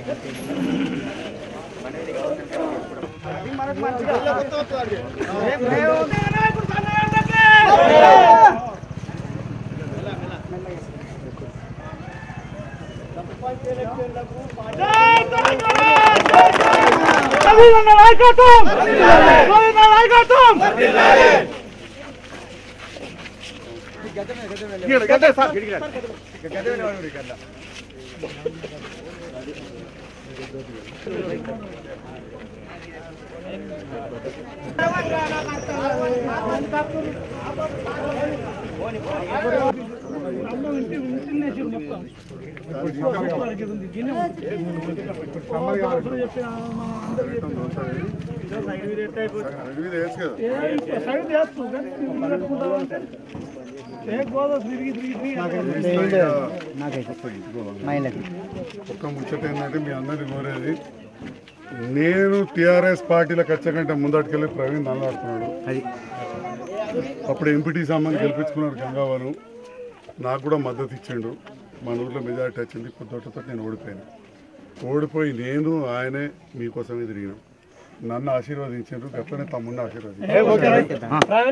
ఒక్క ముచ్చట ఏంటంటే మీ అందరిని కోరేది నేను టిఆర్ఎస్ పార్టీలకు వచ్చకంటే ముందటికెళ్ళి ప్రవీణ్ నల్లాడుతున్నాడు అది అప్పుడు ఎంపీటీ సామాన్ గెలిపించుకున్నాడు గంగావరం నాకు కూడా మద్దతు ఇచ్చిండు మన ఊర్లో మెజారిటీ వచ్చింది పొద్దుటతో నేను ఓడిపోయాను ఓడిపోయి నేను ఆయనే మీకోసమే తిరిగినాం నన్ను ఆశీర్వదించారు గట్లనే తమ్ముడిని ఆశీర్వదించారు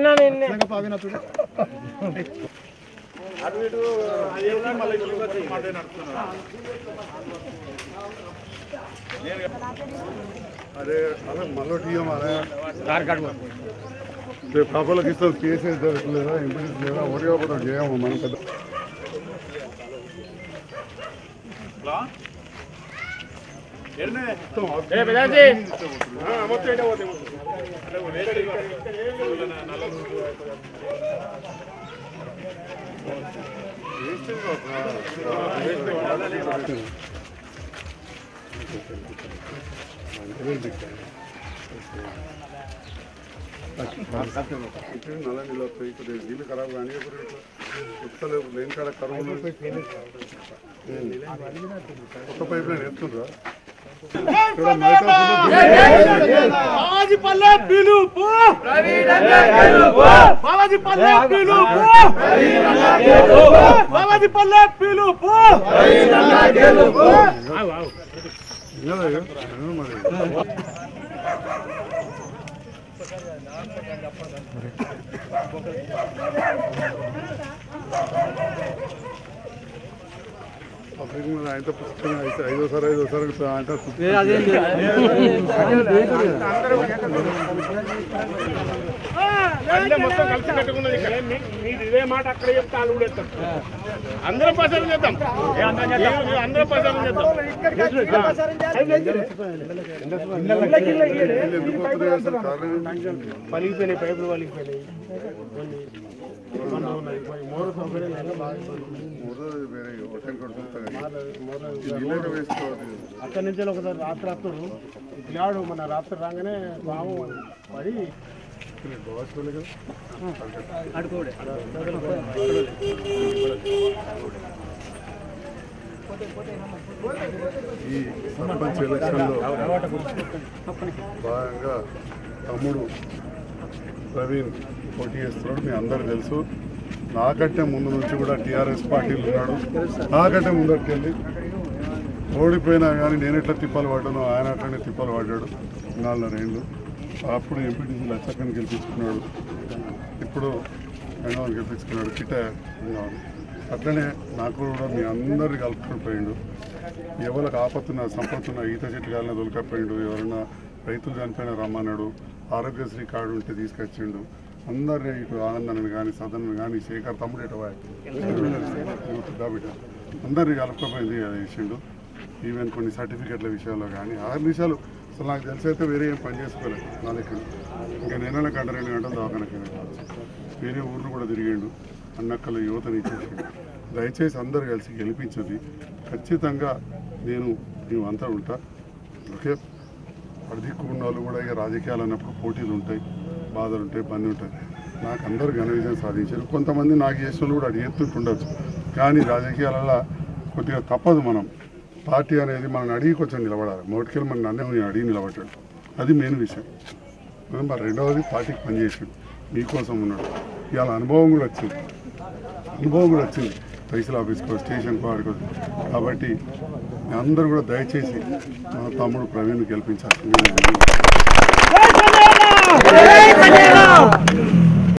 అరే అదే మళ్ళీ టీఎం అదే రేపు పాపలకి ఇస్తాం కేసీఎస్ జరగలేదా ఎంపీఎస్ లేదా ఒకటి కాకపోతే చేయము మనం పెద్ద నల్ల నీళ్ళు వస్తాయి కొద్దిగా నీళ్ళు ఖరాబ్ కానీ ఉత్తలేవు లేని కాడ కరువులు కొత్త పైప్ లైన్ వేస్తుండ్రా ఇక్కడ బాలాజీ పల్లె పిలుపు బాలాజీ పల్లె పిలుపు బాలాజీ పల్లె పిలుపు మరి పబ్లిక్ మీద ఆయనతో పుస్తకం అయితే ఐదోసారి ఐదోసారి అంటే మొత్తం కలిసి కట్టుకున్నది ఇక్కడ మీ- మీరు ఇదే మాట అక్కడ చెప్తే వాళ్ళు కూడా చెప్తారు అందరం ప్రచారం చేద్దాం ఏ- అందరం ప్రచారం చేద్దాం ఎందుకు పోతున్నాయి అసలు కారణం ఏంటి? పలిగిపోయినాయి పైపులు పలిగిపోయినాయి కొన్ని ఇబ్బంది ఉన్నాయి. కొన్ని మోరు సౌకర్యాలు అయినా బాగా ఇబ్బంది ఉంది. మూడో వేరే ఒకటి కొడుతుంటాయి నీళ్ళగా వేసుకోవాలి అక్కడి నుంచి ఒకసారి రాత్రి రాత్రుడు పిల్లాడు మన రాత్రి రాగానే పాము పడి గోవాసుకోలే కదా ఈ సర్పంచ్ ఎలక్షన్లో భాగంగా తమ్ముడు ప్రవీణ్ పోటీ చేస్తున్నాడు మీ అందరూ తెలుసు నాకంటే ముందు నుంచి కూడా టీఆర్ఎస్ పార్టీలు ఉన్నాడు నాకంటే ముందరికి వెళ్ళి ఓడిపోయినా కానీ నేను ఎట్లా తిప్పలు పడ్డానో ఆయన అట్లనే తిప్పలు పడ్డాడు నాలుగున్నరేళ్ళు అప్పుడు ఎంపీటీసీ లచ్చక్కని గెలిపించుకున్నాడు ఇప్పుడు రెండవని గెలిపించుకున్నాడు కిట ఉన్నాడు. అట్లనే నాకు కూడా మీ అందరిని కలుపుకొని పోయిండు ఎవరికి ఆపత్తున్న సంపత్తున్న ఈత చెట్టు కాలిన దొలకపోయిండు ఎవరైనా రైతులు చనిపోయినా రమ్మన్నాడు ఆరోగ్యశ్రీ కార్డు ఉంటే తీసుకొచ్చిండు అందరినీ ఇటు ఆనందాన్ని కానీ సదన్ కానీ శేఖర్ తమ్ముడు ఇటు బిడ్డ అందరినీ కలుపుకపోయింది అది చేసిండు ఈవెన్ కొన్ని సర్టిఫికెట్ల విషయాల్లో కానీ ఆరు నిమిషాలు అసలు నాకు తెలిసి అయితే వేరే ఏం పని చేసుకోలేదు నా దగ్గర ఇంకా నెలల గంట రెండు గంటలు దవాఖానకి వేరే ఊర్లు కూడా తిరిగిండు అన్నక్కల యువతని ఇచ్చేసిండు దయచేసి అందరు కలిసి గెలిపించది ఖచ్చితంగా నేను మేమంతా ఉంటా ఓకే అడిదిక్కు ఉన్న వాళ్ళు కూడా ఇక రాజకీయాలు అన్నప్పుడు పోటీలు ఉంటాయి బాధలు ఉంటాయి పని ఉంటాయి నాకు అందరు ఘన విజయం సాధించారు కొంతమంది నాకు చేసిన వాళ్ళు కూడా అది ఎత్తుంటుండొచ్చు కానీ రాజకీయాలలో కొద్దిగా తప్పదు మనం పార్టీ అనేది మనం అడిగి కొంచెం నిలబడాలి మొదటికెళ్ళి మన నన్నే నేను అడిగి నిలబడ్డాడు అది మెయిన్ విషయం మరి రెండవది పార్టీకి పనిచేసాడు మీకోసం ఉన్నాడు ఇవాళ అనుభవం కూడా వచ్చింది అనుభవం కూడా వచ్చింది తహసీల్ ఆఫీస్కో స్టేషన్కో ఆడుకో కాబట్టి మీ అందరూ కూడా దయచేసి మా తమ్ముడు ప్రవీణ్ గెలిపించాలి జై తెలంగాణ